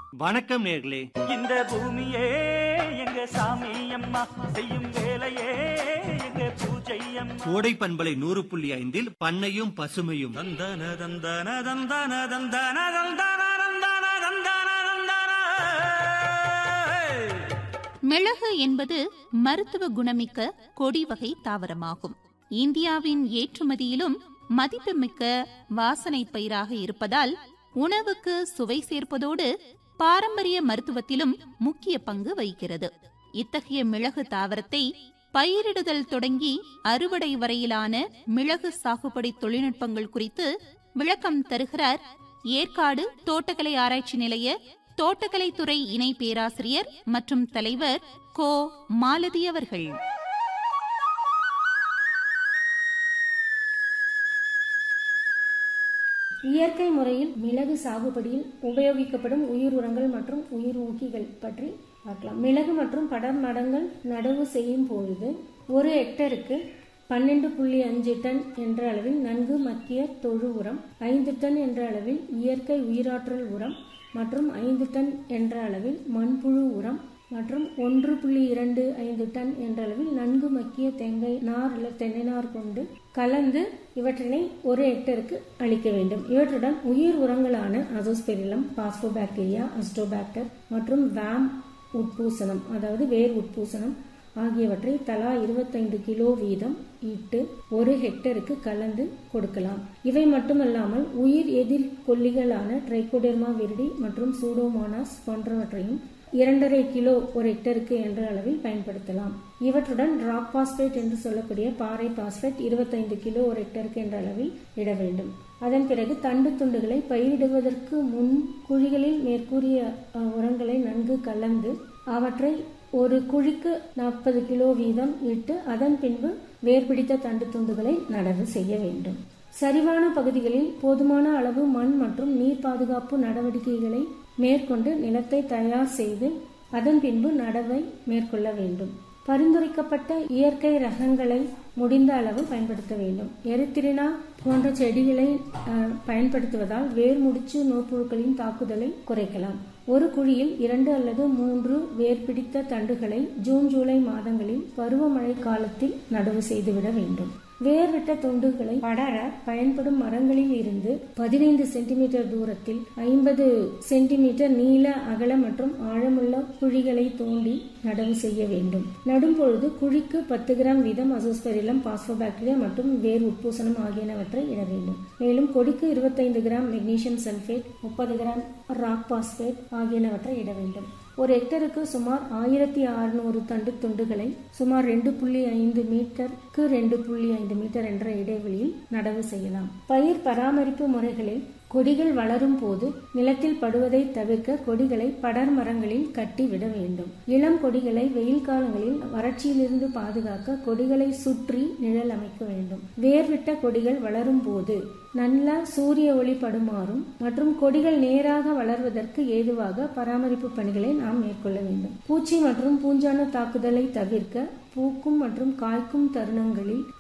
வணக்கம் நேர்களே இந்த பூமியே எங்க சாமி அம்மா செய்யும் வேலையே எங்க பூஜை அம்மா கோடை பண்பலை நூறு புள்ளி ஐந்தில் பண்ணையும் பசுமையும் தந்தன தந்தன தந்தன தந்தன தந்தன தந்தன தந்தன தந்தன மிளகு என்பது மருத்துவ குணமிக்க கொடி வகை தாவரமாகும் இந்தியாவின் ஏற்றுமதியிலும் மதிப்புமிக்க வாசனை பயிராக இருப்பதால் உணவுக்கு சுவை சேர்ப்பதோடு பாரம்பரிய மருத்துவத்திலும் முக்கிய பங்கு வகிக்கிறது இத்தகைய மிளகு தாவரத்தை பயிரிடுதல் தொடங்கி அறுவடை வரையிலான மிளகு சாகுபடி தொழில்நுட்பங்கள் குறித்து விளக்கம் தருகிறார் ஏற்காடு தோட்டக்கலை ஆராய்ச்சி நிலைய தோட்டக்கலைத்துறை இணை பேராசிரியர் மற்றும் தலைவர் கோ மாலதி அவர்கள் இயற்கை முறையில் மிளகு சாகுபடியில் உபயோகிக்கப்படும் உயிர் உரங்கள் மற்றும் உயிர் ஊக்கிகள் பற்றி பார்க்கலாம் மிளகு மற்றும் படர் மடங்கள் நடவு செய்யும் பொழுது ஒரு ஹெக்டருக்கு பன்னெண்டு புள்ளி அஞ்சு டன் என்ற அளவில் நன்கு மக்கிய தொழு உரம் ஐந்து டன் என்ற அளவில் இயற்கை உயிராற்றல் உரம் மற்றும் ஐந்து டன் என்ற அளவில் மண்புழு உரம் மற்றும் ஒன்று புள்ளி இரண்டு ஐந்து டன் என்ற அளவில் நன்கு மக்கிய தேங்காய் நார் அல்லது தென்னை நார் கொண்டு கலந்து இவற்றினை ஒரு ஹெக்டருக்கு அளிக்க வேண்டும் இவற்றுடன் உயிர் உரங்களான அசோஸ்பெரிலம் பாஸ்போபாக்டீரியா அஸ்டோபாக்டர் மற்றும் வேம் உட்பூசணம் அதாவது வேர் உட்பூசணம் ஆகியவற்றை தலா இருபத்தைந்து கிலோ வீதம் இட்டு ஒரு ஹெக்டருக்கு கலந்து கொடுக்கலாம் இவை மட்டுமல்லாமல் உயிர் எதிர் கொல்லிகளான ட்ரைகோடெர்மா விரிடி மற்றும் சூடோமோனாஸ் போன்றவற்றையும் இரண்டரை கிலோ ஒரு ஹெக்டருக்கு என்ற அளவில் பயன்படுத்தலாம் இவற்றுடன் ராக் பாஸ்பேட் என்று சொல்லக்கூடிய பாறை பாஸ்பேட் இருபத்தைந்து கிலோ ஒரு ஹெக்டருக்கு என்ற அளவில் இட வேண்டும் அதன் பிறகு தண்டு துண்டுகளை பயிரிடுவதற்கு முன் குழிகளில் மேற்கூறிய அஹ், உரங்களை நன்கு கலந்து அவற்றை ஒரு குழிக்கு நாற்பது கிலோ வீதம் இட்டு அதன் பின்பு வேர்பிடித்த தண்டு துண்டுகளை நடவு செய்ய வேண்டும் சரிவான பகுதிகளில் போதுமான அளவு மண் மற்றும் நீர் பாதுகாப்பு நடவடிக்கைகளை மேற்கொண்டு நிலத்தை தயார் செய்து அதன் பின்பு நடவை மேற்கொள்ள வேண்டும் பரிந்துரைக்கப்பட்ட இயற்கை ரகங்களை முடிந்த அளவு பயன்படுத்த வேண்டும் எரித்திரினா போன்ற செடிகளை அஹ், பயன்படுத்துவதால் வேர் முடிச்சு நோய்ப்புழுக்களின் தாக்குதலை குறைக்கலாம் ஒரு குழியில் இரண்டு அல்லது மூன்று வேர்பிடித்த தண்டுகளை ஜூன் ஜூலை மாதங்களில் பருவமழை காலத்தில் நடவு செய்துவிட வேண்டும் வேர்விட்ட துண்டுகளை படர பயன்படும் மரங்களில் இருந்து பதினைந்து சென்டிமீட்டர் தூரத்தில் ஐம்பது சென்டிமீட்டர் நீள அகல மற்றும் ஆழமுள்ள குழிகளை தோண்டி நடவு செய்ய வேண்டும் நடும் பொழுது குழிக்கு பத்து கிராம் வீதம் அசோஸ்பெரிலம் பாஸ்போபாக்டீரியா மற்றும் வேர் உட்பூசணம் ஆகியனவற்றை இட வேண்டும் மேலும் கொடிக்கு இருபத்தைந்து கிராம் மெக்னீசியம் சல்பேட் முப்பது கிராம் ராக் பாஸ்பேட் ஆகியனவற்றை இட வேண்டும் ஒரு ஹெக்டருக்கு சுமார் ஆயிரத்தி அறுநூறு தண்டு துண்டுகளை சுமார் ரெண்டு புள்ளி ஐந்து மீட்டருக்கு ரெண்டு புள்ளி ஐந்து மீட்டர் என்ற இடைவெளியில் நடவு செய்யலாம் பயிர் பராமரிப்பு முறைகளில் கொடிகள் வளரும் போது நிலத்தில் படுவதை தவிர்க்க கொடிகளை படர் மரங்களில் கட்டி விட வேண்டும் இளம் கொடிகளை வெயில் காலங்களில் வறட்சியிலிருந்து பாதுகாக்க கொடிகளை சுற்றி நிழல் அமைக்க வேண்டும் வேர்விட்ட கொடிகள் வளரும் போது நல்ல சூரிய ஒளி படுமாறும் மற்றும் கொடிகள் நேராக வளர்வதற்கு ஏதுவாக பராமரிப்பு பணிகளை நாம் மேற்கொள்ள வேண்டும் பூச்சி மற்றும் பூஞ்சான தாக்குதலை தவிர்க்க பூக்கும் மற்றும் காய்க்கும் தருணங்களில்